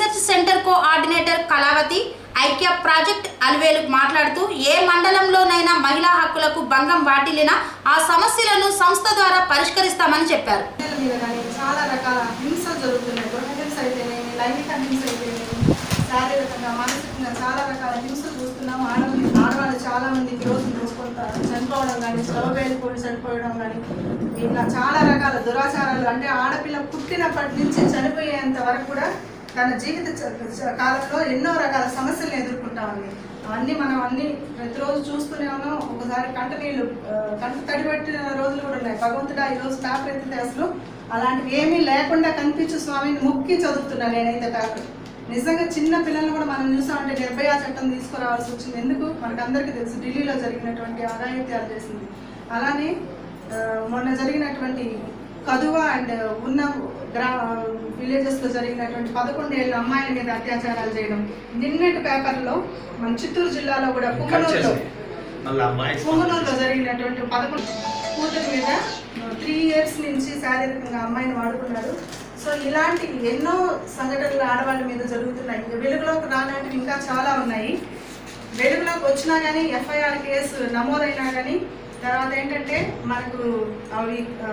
Research centre coordinator Kalavathi ఐక్య project Alivelu మాట్లాడుతూ ఏ మండలంలోనైనా మహిళా హక్కులకు భంగం వాటిల్లినా ఆ సమస్యలను సంస్థ ద్వారా పరిష్కరిస్తామని చెప్పారు మహిళల మీద కానీ చాలా రకాల హింసలు జరుగుతున్నాయి గృహ హింస అయితేనేమి లైంగిక హింస అయితేనేమి శారీరకంగా మానసికంగా చాలా రకాల హింసలు చూస్తున్నాం ఆడవాళ్ళు ఆడవాళ్ళు చాలా మంది ఈ రోజు చూసుకుంటారు చనిపోవడం కానీ స్టవ్ వేలుకొని చనిపోవడం కానీ ఇట్లా చాలా రకాల దురాచారాలు అంటే ఆడపిల్ల పుట్టినప్పటి నుంచి చనిపోయేంత వరకు కూడా తన జీవిత చ- చ- కాలంలో ఎన్నో రకాల సమస్యలను ఎదుర్కొంటా ఉంది అవన్నీ మనం అన్ని ప్రతిరోజు చూస్తూనే ఉన్నాం ఒకసారి కంట నీళ్ళు ఆ, కంట తడిపెట్టిన రోజులు కూడా ఉన్నాయి భగవంతుడా ఈ రోజు పేపర్ ఎత్తితే అసలు అలాంటివి ఏమీ లేకుండా కనిపించు స్వామిని ముక్కి చదువుతున్నా నేనైతే పేపర్ నిజంగా చిన్న పిల్లల్ని కూడా మనం చూసామంటే నిర్భయ చట్టం తీసుకురావాల్సి వచ్చింది ఎందుకు మనకు అందరికీ తెలుసు ఢిల్లీలో జరిగినటువంటి అఘాయిత్యాలు చేసింది అలానే ఆ, మొన్న జరిగినటువంటి కదువ అండ్ ఉన్న గ్రా విలేజెస్ లో జరిగినటువంటి పదకొండేళ్ళ అమ్మాయిల మీద అత్యాచారాలు చేయడం నిన్నటి పేపర్లో మన చిత్తూరు జిల్లాలో కూడా పుంగనూరులో మళ్ళీ అమ్మాయి పుంగనూరులో జరిగినటువంటి పదకొండు కూతురు మీద త్రీ ఇయర్స్ నుంచి శారీరకంగా అమ్మాయిని వాడుకున్నారు సో ఇలాంటి ఎన్నో సంఘటనలు ఆడవాళ్ళ మీద జరుగుతున్నాయి ఇంకా వెలుగులోకి రానటివి ఇంకా చాలా ఉన్నాయి వెలుగులోకి వచ్చినా కానీ ఎఫ్ఐఆర్ కేసు నమోదైనా కానీ తర్వాత ఏంటంటే మనకు అవి ఆ,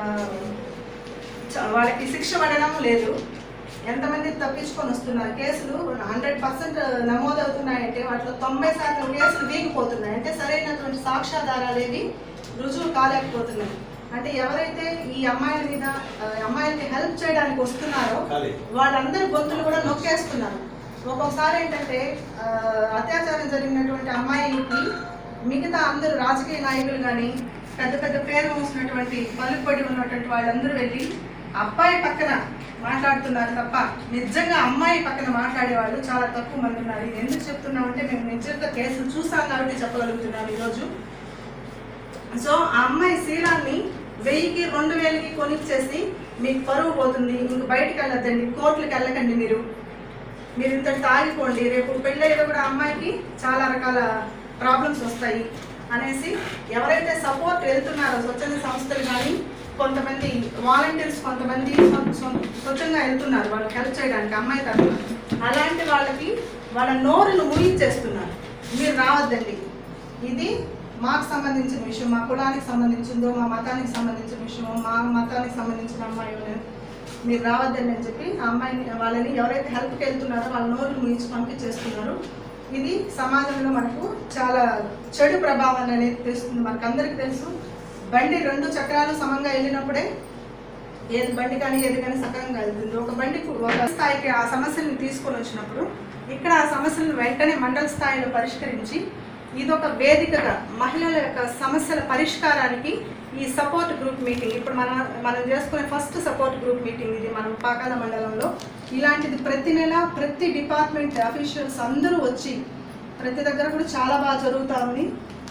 చ- వాళ్ళకి శిక్ష పడడం లేదు ఎంతమంది తప్పించుకొని వస్తున్నారు కేసులు హండ్రెడ్ పర్సెంట్ నమోదవుతున్నాయంటే వాటిలో తొంభై శాతం కేసులు వీగిపోతున్నాయి అంటే సరైనటువంటి సాక్ష్యాధారాలు ఏవి రుజువు కాలేకపోతున్నాయి అంటే ఎవరైతే ఈ అమ్మాయిల మీద ఆ, అమ్మాయిలకి హెల్ప్ చేయడానికి వస్తున్నారో ఖాళీ. వాళ్ళందరి గొంతులు కూడా నొక్కేస్తున్నారు ఒక్కొక్కసారి ఏంటంటే ఆ, అత్యాచారం జరిగినటువంటి అమ్మాయికి మిగతా అందరూ రాజకీయ నాయకులు కానీ పెద్ద పెద్ద పేరు మోసినటువంటి పలుకుబడి ఉన్నటువంటి వాళ్ళందరూ వెళ్ళి అబ్బాయి పక్కన మాట్లాడుతున్నారు తప్ప నిజంగా అమ్మాయి పక్కన మాట్లాడే వాళ్ళు చాలా తక్కువ మంది ఉన్నారు ఇది ఎందుకు చెప్తున్నామంటే మేము నిజంగా కేసులు చూసాం కాబట్టి చెప్పగలుగుతున్నాం ఈరోజు సో ఆ అమ్మాయి శీలాన్ని వెయ్యికి రెండు వేలకి కొనిచ్చేసి మీకు పరువు పోతుంది ఇంక బయటికి వెళ్ళొద్దండి కోర్టులకు వెళ్ళకండి మీరు మీరు ఇంత తాగిపోండి రేపు పెళ్ళయ్యేది కూడా అమ్మాయికి చాలా రకాల ప్రాబ్లమ్స్ వస్తాయి అనేసి ఎవరైతే సపోర్ట్ వెళ్తున్నారో స్వచ్ఛంద సంస్థలు కానీ కొంతమంది వాలంటీర్స్ కొంతమంది స్వ- స్వ- స్వచ్ఛంగా వెళ్తున్నారు వాళ్ళకి హెల్ప్ చేయడానికి అమ్మాయి తరఫున అలాంటి వాళ్ళకి వాళ్ళ నోరును ముగించేస్తున్నారు మీరు రావద్దండి ఇది మాకు సంబంధించిన విషయం మా కులానికి సంబంధించిందో మా మతానికి సంబంధించిన విషయం మా మతానికి సంబంధించిన అమ్మాయి మీరు రావద్దని అని చెప్పి ఆ అమ్మాయిని వాళ్ళని ఎవరైతే హెల్ప్కి వెళ్తున్నారో వాళ్ళ నోరులు ముగించి పంపించేస్తున్నారు ఇది సమాజంలో మనకు చాలా చెడు ప్రభావం అనేది తెలుస్తుంది మనకు అందరికీ తెలుసు బండి రెండు చక్రాలు సమంగా వెళ్ళినప్పుడే ఏది బండి కానీ ఏది కానీ సక్రమంగా వెళ్తుంది ఒక బండికి ఒక స్థాయికి ఆ సమస్యలను తీసుకొని వచ్చినప్పుడు ఇక్కడ ఆ సమస్యలను వెంటనే మండల స్థాయిలో పరిష్కరించి ఇది ఒక వేదికగా మహిళల యొక్క సమస్యల పరిష్కారానికి ఈ సపోర్ట్ గ్రూప్ మీటింగ్ ఇప్పుడు మనం మనం చేసుకునే ఫస్ట్ సపోర్ట్ గ్రూప్ మీటింగ్ ఇది మన పాకాల మండలంలో ఇలాంటిది ప్రతి నెల ప్రతి డిపార్ట్మెంట్ అఫీషియల్స్ అందరూ వచ్చి ప్రతి దగ్గర కూడా చాలా బాగా జరుగుతా ఉంది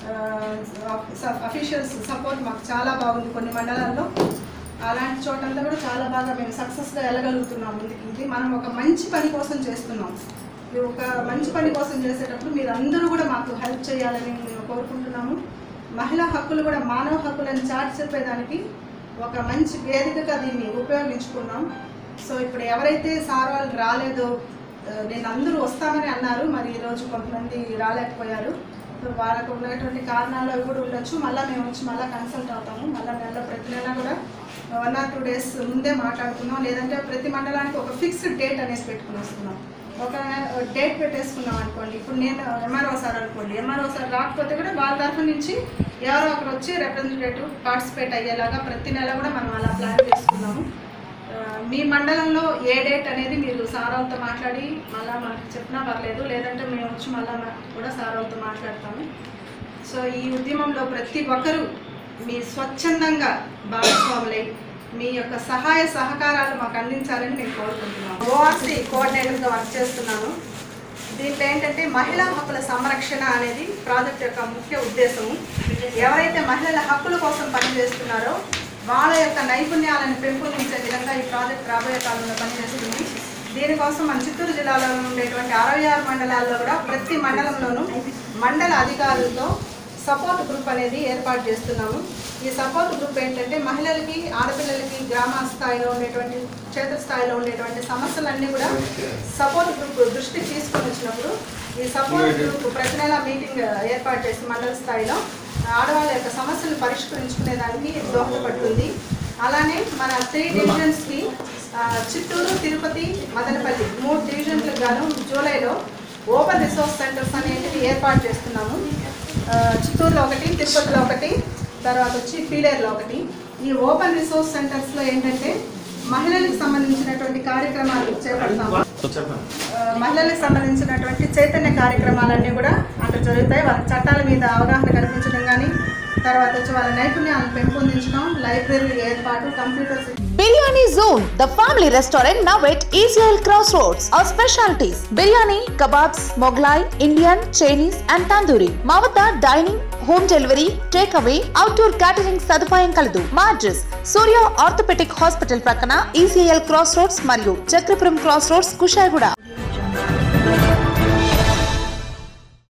అఫీషియల్స్ సపోర్ట్ మాకు చాలా బాగుంది కొన్ని మండలాల్లో అలాంటి చోటంతా కూడా చాలా బాగా మేము సక్సెస్గా వెళ్ళగలుగుతున్నాం ముందుకి ఇది మనం ఒక మంచి పని కోసం చేస్తున్నాం ఇది ఒక మంచి పని కోసం చేసేటప్పుడు మీరు అందరూ కూడా మాకు హెల్ప్ చేయాలని మేము కోరుకుంటున్నాము మహిళా హక్కులు కూడా మానవ హక్కులను చాటి చెప్పేదానికి ఒక మంచి వేదికగా దీన్ని ఉపయోగించుకున్నాం సో ఇప్పుడు ఎవరైతే సార్ వాళ్ళు రాలేదో ఆ, నేను అందరూ వస్తామని అన్నారు మరి ఈరోజు కొంతమంది రాలేకపోయారు సో వాళ్ళకు ఉన్నటువంటి కారణాలు అవి కూడా ఉండొచ్చు మళ్ళీ మేము వచ్చి మళ్ళీ కన్సల్ట్ అవుతాము మళ్ళీ నెల ప్రతి నెల కూడా వన్ ఆర్ టూ డేస్ ముందే మాట్లాడుకున్నాం లేదంటే ప్రతి మండలానికి ఒక ఫిక్స్డ్ డేట్ అనేసి పెట్టుకుని వస్తున్నాం ఒక డేట్ పెట్టేసుకున్నాం అనుకోండి ఇప్పుడు నేను ఎంఆర్ఓ సార్ అనుకోండి ఎంఆర్ఓ సార్ రాకపోతే కూడా వాళ్ళ తరఫు నుంచి ఎవరో ఒకరు వచ్చి రిప్రజెంటేటివ్ పార్టిసిపేట్ అయ్యేలాగా ప్రతి నెల కూడా మనం అలా ప్లాన్ చేసుకున్నాము ఆ, మీ మండలంలో ఏ డేట్ అనేది మీరు సారావుతో మాట్లాడి మళ్ళీ మనకు చెప్పినా పర్లేదు లేదంటే మేము వచ్చి మళ్ళీ కూడా సారావుతో మాట్లాడతాము సో ఈ ఉద్యమంలో ప్రతి ఒక్కరూ మీ స్వచ్ఛందంగా భాగస్వాములై మీ యొక్క సహాయ సహకారాలు మాకు అందించాలని మేము కోరుకుంటున్నాము ఓఆర్సీ కోఆర్డినేటర్గా వర్క్ చేస్తున్నాను దీంట్లో ఏంటంటే మహిళా హక్కుల సంరక్షణ అనేది ప్రాజెక్ట్ యొక్క ముఖ్య ఉద్దేశము ఎవరైతే మహిళల హక్కుల కోసం పనిచేస్తున్నారో వాళ్ళ యొక్క నైపుణ్యాలను పెంపొందించే విధంగా ఈ ప్రాజెక్ట్ రాబోయే కాలంలో పనిచేస్తుంది దీనికోసం మన చిత్తూరు జిల్లాలో ఉండేటువంటి అరవై ఆరు మండలాల్లో కూడా ప్రతి మండలంలోనూ మండల అధికారులతో సపోర్ట్ గ్రూప్ అనేది ఏర్పాటు చేస్తున్నాము ఈ సపోర్ట్ గ్రూప్ ఏంటంటే మహిళలకి ఆడపిల్లలకి గ్రామ స్థాయిలో ఉండేటువంటి క్షేత్ర స్థాయిలో ఉండేటువంటి సమస్యలన్నీ కూడా సపోర్ట్ గ్రూప్ దృష్టికి తీసుకొని వచ్చినప్పుడు ఈ సపోర్ట్ గ్రూప్ ప్రతి నెల మీటింగ్ ఏర్పాటు చేసి మండల స్థాయిలో ఆడవాళ్ళ యొక్క సమస్యలు పరిష్కరించుకునే దానికి దోహదపడుతుంది అలానే మన త్రీ డివిజన్స్కి ఆ, చిత్తూరు తిరుపతి మదనపల్లి మూడు డివిజన్లకు గాను జూలైలో ఓపెన్ రిసోర్స్ సెంటర్స్ అనేటివి ఏర్పాటు చేస్తున్నాము ఆ, చిత్తూరులో ఒకటి తిరుపతిలో ఒకటి తర్వాత వచ్చి పీలేరులో ఒకటి ఈ ఓపెన్ రిసోర్స్ సెంటర్స్లో ఏంటంటే మహిళలకు సంబంధించినటువంటి కార్యక్రమాలు చేపడతాము ఆ, మహిళలకు సంబంధించినటువంటి చైతన్య కార్యక్రమాలన్నీ కూడా అక్కడ జరుగుతాయి వాళ్ళ చట్టాల మీద అవగాహన కల్పించడం కానీ తర్వాత వచ్చి వాళ్ళ నైపుణ్యాలను పెంపొందించడం లైబ్రరీ ఏర్పాటు computer biryani zone the family restaurant now at ECL cross roads our specialities biryani kebabs Mughlai Indian Chinese and tandoori మా వద్ద dining home delivery take away outdoor catering సదుపాయం కలదు మా అడ్రస్ సూర్య ఆర్థోపెటిక్ హాస్పిటల్ ప్రక్కన ఈసీఎల్ క్రాస్ రోడ్స్ మరియు చక్రపురం క్రాస్ రోడ్స్ కుషాయిగూడ